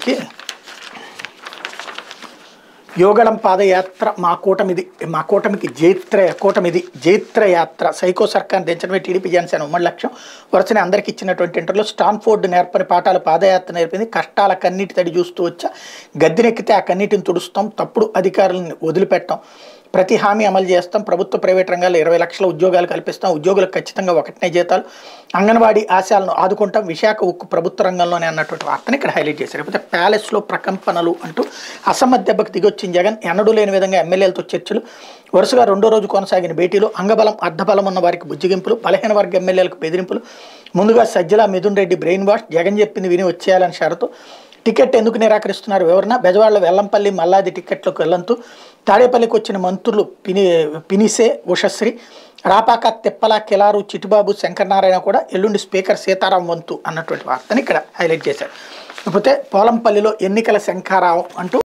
వచ్చేటప్పటికి యోగళం పాదయాత్ర మా కూటమిది మా కూటమికి జైత్ర కూటమిది జైత్ర యాత్ర సైకో సర్కార్ దించడమే టీడీపీ జనసేన ఉమ్మడి లక్ష్యం వరుసనే అందరికి ఇచ్చినటువంటి ఇంటర్లో స్టాన్ఫోర్డ్ నేర్పని పాఠాలు పాదయాత్ర నేర్పింది కష్టాల కన్నీటి తడి చూస్తూ వచ్చా గద్దెనెక్కితే ఆ కన్నీటిని తుడుస్తాం తప్పుడు అధికారులను వదిలిపెట్టాం ప్రతి హామీ అమలు చేస్తాం ప్రభుత్వ ప్రైవేట్ రంగాల్లో ఇరవై లక్షల ఉద్యోగాలు కల్పిస్తాం ఉద్యోగులకు ఖచ్చితంగా ఒకటినే జీతాలు అంగన్వాడీ ఆశయాలను ఆదుకుంటాం విశాఖ ఉక్కు ప్రభుత్వ రంగంలోనే అన్నటువంటి వార్తని ఇక్కడ హైలైట్ చేశారు లేకపోతే ప్యాలెస్లో ప్రకంపనలు అంటూ అసమ్మతి దెబ్బకు దిగొచ్చిన జగన్ ఎన్నడూ లేని విధంగా ఎమ్మెల్యేలతో చర్చలు వరుసగా రెండో రోజు కొనసాగిన భేటీలో అంగబలం అర్ధబలం ఉన్న వారికి బుజ్జిగింపులు బలహీన వర్గ ఎమ్మెల్యేలకు బెదిరింపులు ముందుగా సజ్జల మిథున్ రెడ్డి బ్రెయిన్ వాష్ జగన్ చెప్పింది విని వచ్చేయాలని షరతు టికెట్ ఎందుకు నిరాకరిస్తున్నారు వివరణ బెజవాడలో వెల్లంపల్లి మల్లాది టికెట్లకు వెళ్ళంతూ తాడేపల్లికి వచ్చిన మంత్రులు పిని పినిసే ఉషశ్రీ రాపాక తిప్పల కిలారు చిటిబాబు శంకరనారాయణ కూడా ఎల్లుండి స్పీకర్ సీతారాం వంతు అన్నటువంటి వార్తని ఇక్కడ హైలైట్ చేశారు కాకపోతే పోలంపల్లిలో ఎన్నికల శంఖారావం అంటూ